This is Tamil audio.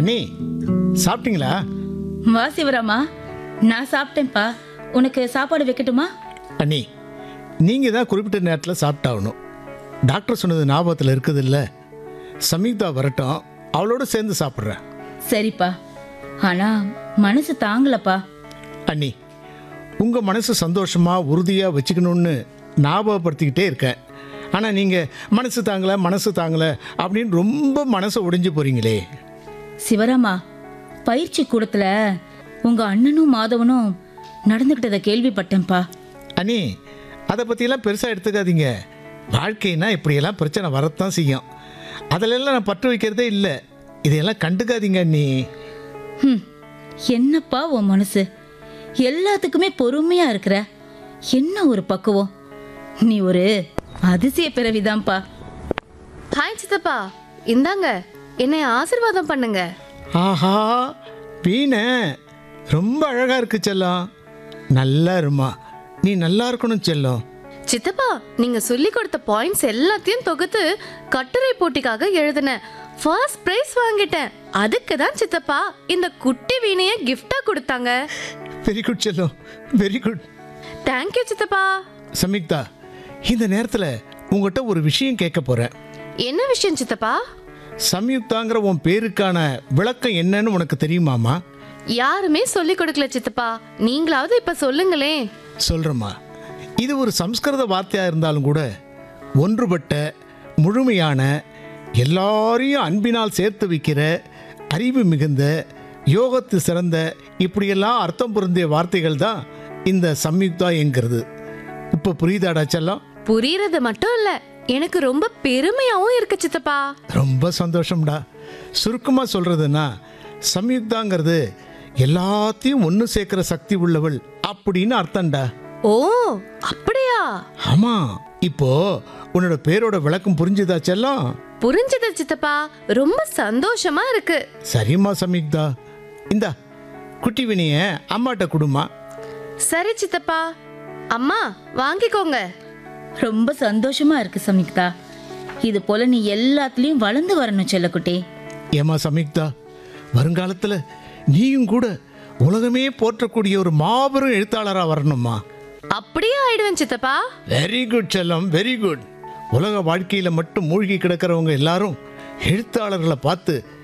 அண்ணி சாப்பிட்டீங்களா வா சிவராமா நான் சாப்பிட்டேன்ப்பா உனக்கு சாப்பாடு வைக்கட்டுமா அண்ணி நீங்கள் தான் குறிப்பிட்ட நேரத்தில் சாப்பிட்டாகணும் டாக்டர் சொன்னது ஞாபகத்தில் இருக்குது இல்லை சமீக்தா வரட்டும் அவளோட சேர்ந்து சாப்பிட்றேன் சரிப்பா ஆனா மனசு தாங்கலப்பா அண்ணி உங்கள் மனசு சந்தோஷமாக உறுதியாக வச்சுக்கணும்னு ஞாபகப்படுத்திக்கிட்டே இருக்கேன் ஆனால் நீங்கள் மனசு தாங்கலை மனசு தாங்கலை அப்படின்னு ரொம்ப மனசை உடைஞ்சு போகிறீங்களே சிவராமா பயிற்சி கூடத்துல உங்க அண்ணனும் மாதவனும் நடந்துக்கிட்டதை கேள்விப்பட்டேன்ப்பா அண்ணி அதை பற்றியெல்லாம் பெருசாக எடுத்துக்காதீங்க வாழ்க்கைனா இப்படியெல்லாம் பிரச்சனை வரத்தான் செய்யும் அதிலெல்லாம் நான் பற்று வைக்கிறதே இல்லை இதையெல்லாம் கண்டுக்காதீங்க அண்ணி ஹம், என்னப்பா உன் மனசு எல்லாத்துக்குமே பொறுமையா இருக்கிற என்ன ஒரு பக்குவம் நீ ஒரு அதிசய பிறவிதான்ப்பா ஹாய் சித்தப்பா இந்தாங்க என்னை ஆசீர்வாதம் பண்ணுங்க ஆஹா வீணை ரொம்ப அழகாக இருக்கு செல்லம் நல்லா இருமா நீ நல்லா இருக்கணும் செல்லம் சித்தப்பா நீங்க சொல்லி கொடுத்த பாயிண்ட்ஸ் எல்லாத்தையும் தொகுத்து கட்டுரை போட்டிக்காக எழுதினேன் ஃபர்ஸ்ட் பிரைஸ் வாங்கிட்டேன் அதுக்கு தான் சித்தப்பா இந்த குட்டி வீணைய கிஃப்டா கொடுத்தாங்க வெரி குட் செல்லம் வெரி குட் தேங்க்யூ சித்தப்பா சமீக்தா இந்த நேரத்தில் உங்கள்கிட்ட ஒரு விஷயம் கேட்க போகிறேன் என்ன விஷயம் சித்தப்பா சம்யுக்தாங்கிற உன் பேருக்கான விளக்கம் என்னன்னு உனக்கு தெரியுமாமா யாருமே சொல்லி கொடுக்கல சித்தப்பா நீங்களாவது இப்ப சொல்லுங்களேன் சொல்கிறேம்மா இது ஒரு சம்ஸ்கிருத வார்த்தையாக இருந்தாலும் கூட ஒன்றுபட்ட முழுமையான எல்லாரையும் அன்பினால் சேர்த்து வைக்கிற அறிவு மிகுந்த யோகத்து சிறந்த இப்படியெல்லாம் அர்த்தம் பொருந்திய வார்த்தைகள் தான் இந்த சம்யுக்தா என்கிறது இப்போ புரியுதாடா செல்லம் புரியறது மட்டும் இல்ல எனக்கு ரொம்ப பெருமையாவும் இருக்கு சித்தப்பா ரொம்ப சந்தோஷம்டா சுருக்கமாக சொல்கிறதுன்னா சம்யுக்தாங்கிறது எல்லாத்தையும் ஒன்று சேர்க்குற சக்தி உள்ளவள் அப்படின்னு அர்த்தம்டா ஓ அப்படியா ஆமாம் இப்போ உன்னோட பேரோட விளக்கம் புரிஞ்சுதா செல்லம் புரிஞ்சது சித்தப்பா ரொம்ப சந்தோஷமா இருக்கு சரிம்மா சம்யுக்தா இந்தா குட்டி வினிய அம்மாட்ட கொடுமா சரி சித்தப்பா அம்மா வாங்கிக்கோங்க ரொம்ப சந்தோஷமா இருக்கு சமிக்தா இது போல நீ எல்லாத்துலயும் வளர்ந்து வரணும் செல்லக்குட்டி ஏமா சம்யுக்தா வருங்காலத்தில் நீயும் கூட உலகமே போற்றக்கூடிய ஒரு மாபெரும் எழுத்தாளராக வரணுமா அப்படியே ஆயிடுவேன் சித்தப்பா வெரி குட் செல்லம் வெரி குட் உலக வாழ்க்கையில் மட்டும் மூழ்கி கிடக்கிறவங்க எல்லாரும் எழுத்தாளர்களை பார்த்து